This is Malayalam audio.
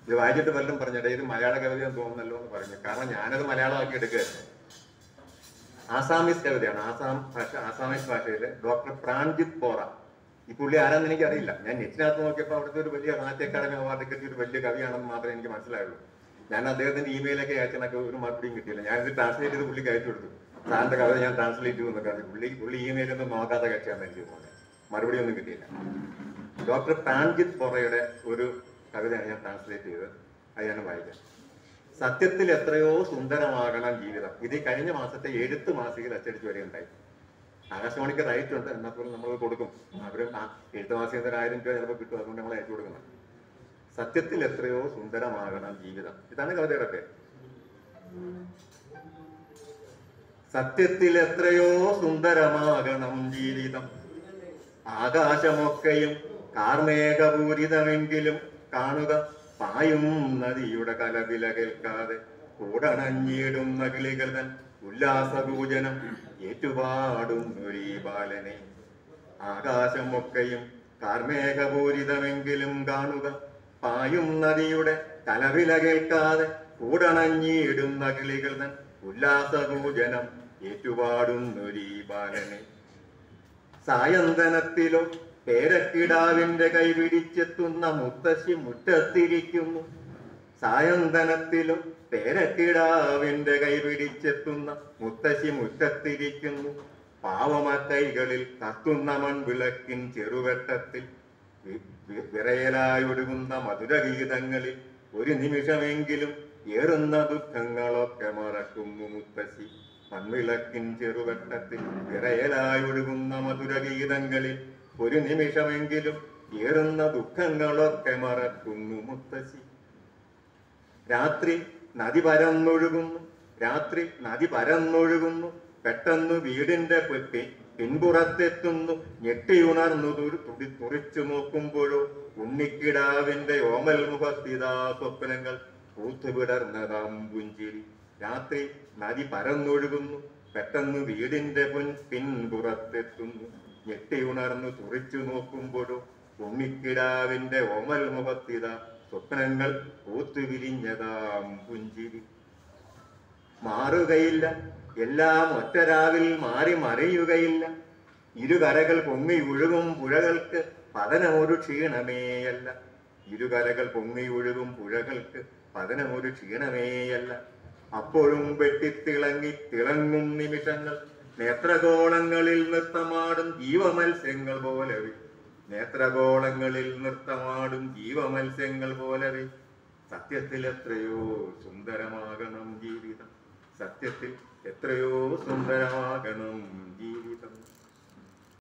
ഇത് വായിച്ചിട്ട് വല്ലതും പറഞ്ഞിട്ട് ഇത് മലയാള കവിതയെന്ന് തോന്നുന്നല്ലോ എന്ന് പറഞ്ഞു കാരണം ഞാനത് മലയാളമാക്കി എടുക്കുകയായിരുന്നു ആസാമീസ് കവിതയാണ് ആസാം ഭാഷ ആസാമീസ് ഭാഷയിലെ ഡോക്ടർ പ്രാൺജിത് ബോറ ഈ പുള്ളി ആരാന്ന് എനിക്ക് അറിയില്ല ഞാൻ നെറ്റിനകത്ത് നോക്കിയപ്പോൾ അവിടുത്തെ ഒരു വലിയ സാഹിത്യ അക്കാദമി അവാർഡ് കിട്ടിയ ഒരു വലിയ കവിയാണെന്ന് മാത്രമേ എനിക്ക് മനസ്സിലായുള്ളൂ ഞാൻ അദ്ദേഹത്തിന്റെ ഇമെയിലൊക്കെ അയച്ചെന്നൊക്കെ ഒരു മറുപടിയും കിട്ടിയില്ല ഞാനിത് ട്രാൻസ്ലേറ്റ് ചെയ്ത് പുള്ളിക്ക് അയച്ചു കൊടുത്തു സാറിന്റെ കവിത ഞാൻ ട്രാൻസ്ലേറ്റ് ചെയ്യുമെന്നൊക്കെ പറഞ്ഞു പുള്ളി പുള്ളി ഇമെയിലൊന്നും നോക്കാത്ത കക്ഷിയാണെന്ന് എനിക്ക് തോന്നുന്നത് മറുപടി ഒന്നും കിട്ടിയില്ല ഡോക്ടർ പ്രാൺജിത് ബൊറയുടെ ഒരു കവിതയാണ് ഞാൻ ട്രാൻസ്ലേറ്റ് ചെയ്തത് അത് ഞാൻ വായിക്കാം സത്യത്തിൽ എത്രയോ സുന്ദരമാകണം ജീവിതം ഇത് ഈ കഴിഞ്ഞ മാസത്തെ എഴുത്ത് മാസികയിൽ അച്ചടിച്ച് വരികയുണ്ടായി ആകാശവാണിക്ക് റൈറ്റ് ഉണ്ട് എന്നാൽ പോലും നമ്മൾ കൊടുക്കും അവരും ആ എഴുത്ത് മാസിക ഒരു ആയിരം രൂപ ചിലപ്പോൾ കിട്ടും അതുകൊണ്ട് നമ്മൾ അയച്ചു കൊടുക്കുന്നത് സത്യത്തിൽ എത്രയോ സുന്ദരമാകണം ജീവിതം ഇതാണ് കവിതയുടെ പേര് സത്യത്തിൽ എത്രയോ സുന്ദരമാകണം ജീവിതം ആകാശമൊക്കെയും കാർമേഘപൂരിതമെങ്കിലും കാണുക പായും നദിയുടെ കലവില കേൾക്കാതെ കൂടണഞ്ഞിടുന്ന കിളികൾ തൻ ഉല്ലാസപൂജനം ഏറ്റുപാടുന്നൊരീ ബാലനെ ആകാശമൊക്കെയും കാർമേഘപൂരിതമെങ്കിലും കാണുക പായും നദിയുടെ കലവില കേൾക്കാതെ കൂടണഞ്ഞിടുന്ന കിളികൾ തൻ ഉല്ലാസപൂജനം ഏറ്റുപാടുന്നൊരീ ബാലനെ സായന്തനത്തിലോ പേരക്കിടാവിന്റെ കൈപിടിച്ചെത്തുന്ന മുത്തശ്ശി മുറ്റത്തിരിക്കുന്നു സായന്തനത്തിലും പേരക്കിടാവിന്റെ കൈപിടിച്ചെത്തുന്ന മുത്തശ്ശി മുറ്റത്തിരിക്കുന്നു പാവമ കൈകളിൽ കത്തുന്ന മൺവിളക്കിൻ ചെറുവെട്ടത്തിൽ വി- വി- വിറയലായൊഴുകുന്ന മധുരഗീതങ്ങളിൽ ഒരു നിമിഷമെങ്കിലും ഏറുന്ന ദുഃഖങ്ങളൊക്കെ മറക്കുന്നു മുത്തശ്ശി മൺവിളക്കിൻ ചെറുവട്ടത്തിൽ വിറയലായൊഴുകുന്ന മധുരഗീതങ്ങളിൽ ഒരു നിമിഷമെങ്കിലും ഏറുന്ന ദുഃഖങ്ങളൊക്കെ മറക്കുന്നു മുത്തശ്ശി രാത്രി നദി പരന്നൊഴുകുന്നു രാത്രി നദി പരന്നൊഴുകുന്നു പെട്ടെന്ന് വീടിന്റെ പെട്ടി പിൻപുറത്തെത്തുന്നു ഞെട്ടിയുണർന്നു തുരു- തുടി തുറിച്ചു നോക്കുമ്പോഴോ ഉണ്ണിക്കിടാവിന്റെ ഓമൽ മുഖത്തിതാ സ്വപ്നങ്ങൾ പൂത്തുവിടർന്നതാം പുഞ്ചിരി രാത്രി നദി പരന്നൊഴുകുന്നു പെട്ടെന്ന് വീടിന്റെ പുൻ പിൻപുറത്തെത്തുന്നു ഞെട്ടിയുണർന്നു തുറിച്ചു നോക്കുമ്പോഴോ ഉണ്ണിക്കിടാവിന്റെ ഓമൽ മുഖത്തിതാ സ്വപ്നങ്ങൾ പൂത്തുവിരിഞ്ഞതാം പുഞ്ചിരി മാറുകയില്ല എല്ലാം ഒറ്റരാവിൽ മാറി മറിയുകയില്ല ഇരുകരകൾ പൊങ്ങി ഒഴുകും പുഴകൾക്ക് പതനമൊരു ക്ഷീണമേയല്ല ഇരുകരകൾ പൊങ്ങി ഒഴുകും പുഴകൾക്ക് പതനമൊരു ക്ഷീണമേയല്ല അപ്പോഴും വെട്ടിത്തിളങ്ങി തിളങ്ങും നിമിഷങ്ങൾ നേത്രഗോളങ്ങളിൽ നൃത്തമാടും ജീവമത്സ്യങ്ങൾ പോലവെ നേത്രഗോളങ്ങളിൽ നൃത്തമാടും ജീവമത്സ്യങ്ങൾ പോലവെ സത്യത്തിൽ എത്രയോ സുന്ദരമാകണം ജീവിതം സത്യത്തിൽ എത്രയോ സുന്ദരമാകണം